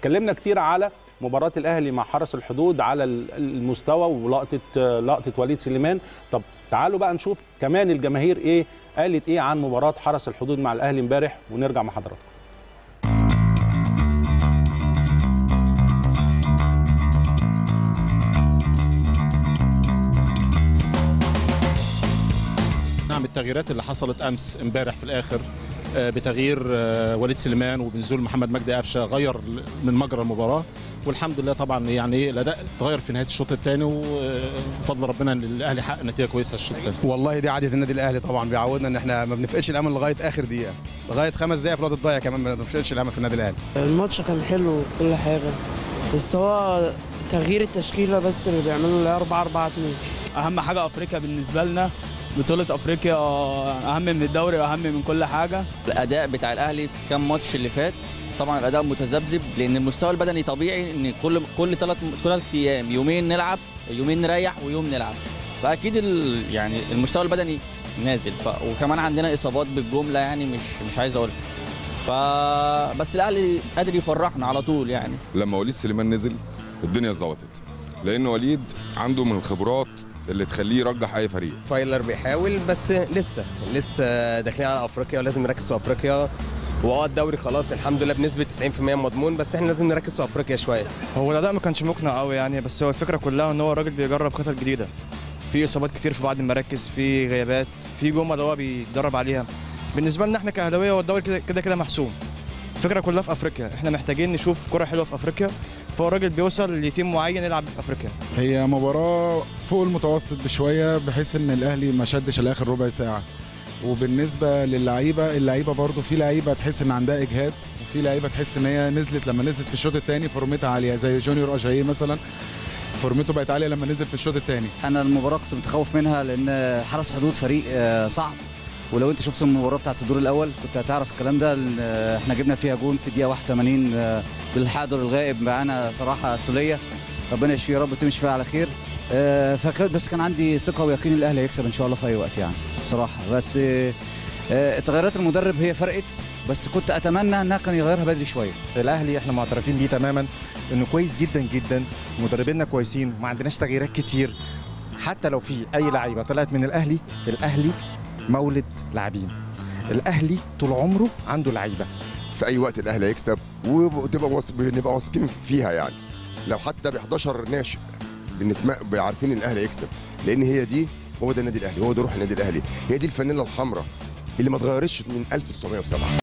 اتكلمنا كتير على مباراه الاهلي مع حرس الحدود على المستوى ولقطه لقطه وليد سليمان طب تعالوا بقى نشوف كمان الجماهير ايه قالت ايه عن مباراه حرس الحدود مع الاهلي امبارح ونرجع مع حضراتكم نعم التغييرات اللي حصلت امس امبارح في الاخر بتغيير وليد سليمان وبنزول محمد مجدي قفشه غير من مجرى المباراه والحمد لله طبعا يعني الاداء اتغير في نهايه الشوط الثاني وبفضل ربنا ان الاهلي حقق نتيجه كويسه الشوط الثاني والله دي عاده النادي الاهلي طبعا بيعودنا ان احنا ما بنفقدش الامل لغايه اخر دقيقه لغايه خمس دقائق في الوقت الضايع كمان ما بنفقدش الامل في النادي الاهلي الماتش كان حلو وكل حاجه بس هو تغيير التشكيله بس اللي بيعملوا اللي 4 4 2 اهم حاجه افريقيا بالنسبه لنا بطولة افريقيا اهم من الدوري واهم من كل حاجة الاداء بتاع الاهلي في كام ماتش اللي فات طبعا الاداء متذبذب لان المستوى البدني طبيعي ان كل كل ثلاث ثلاث ايام يومين نلعب يومين نريح ويوم نلعب فاكيد ال يعني المستوى البدني نازل ف وكمان عندنا اصابات بالجمله يعني مش مش عايز اقول فبس الاهلي قادر يفرحنا على طول يعني لما وليد سليمان نزل الدنيا ظبطت لان وليد عنده من الخبرات اللي تخليه يرجح اي فريق فايلر بيحاول بس لسه لسه داخلين على افريقيا ولازم نركز في افريقيا واه الدوري خلاص الحمد لله بنسبه 90% مضمون بس احنا لازم نركز في افريقيا شويه هو الاداء ما كانش مقنع قوي يعني بس هو الفكره كلها ان هو الراجل بيجرب خطط جديده في اصابات كتير في بعض المراكز في غيابات في جمل هو بيدرب عليها بالنسبه لنا احنا كاهلاويه هو الدوري كده كده كده محسوم الفكره كلها في افريقيا احنا محتاجين نشوف كره حلوه في افريقيا فهو الراجل بيوصل لتيم معين يلعب في افريقيا هي مباراه فوق المتوسط بشويه بحيث ان الاهلي ما شدش الاخر ربع ساعه وبالنسبه للعيبه اللعيبه برضو في لعيبه تحس ان عندها اجهاد وفي لعيبه تحس ان هي نزلت لما نزلت في الشوط الثاني فورمتها عاليه زي جونيور اجاي مثلا فورمته بقت عاليه لما نزل في الشوط الثاني انا المباراه كنت متخوف منها لان حرس حدود فريق صعب ولو انت شفت المباراه بتاعت الدور الاول كنت هتعرف الكلام ده احنا جبنا فيها جون في الدقيقه 81 بالحاضر الغائب معانا صراحه سوليه ربنا يشفيه يا رب تمشي فيها على خير فكان بس كان عندي ثقه ويقين الاهلي هيكسب ان شاء الله في اي وقت يعني بصراحه بس تغيرات المدرب هي فرقت بس كنت اتمنى انها كان يغيرها بدري شويه الاهلي احنا معترفين بيه تماما انه كويس جدا جدا مدربينا كويسين وما عندناش تغييرات كتير حتى لو في اي لعيبه طلعت من الاهلي الاهلي مولد لاعبين الاهلي طول عمره عنده لعيبه في اي وقت الاهلي هيكسب وتبقى نبقى واثقين فيها يعني لو حتى ب 11 ناشئ بنتم... عارفين ان الاهلي هيكسب لان هي دي هو ده النادي الاهلي هو ده روح النادي الاهلي هي دي الفانيلا الحمراء اللي ما اتغيرتش من 1907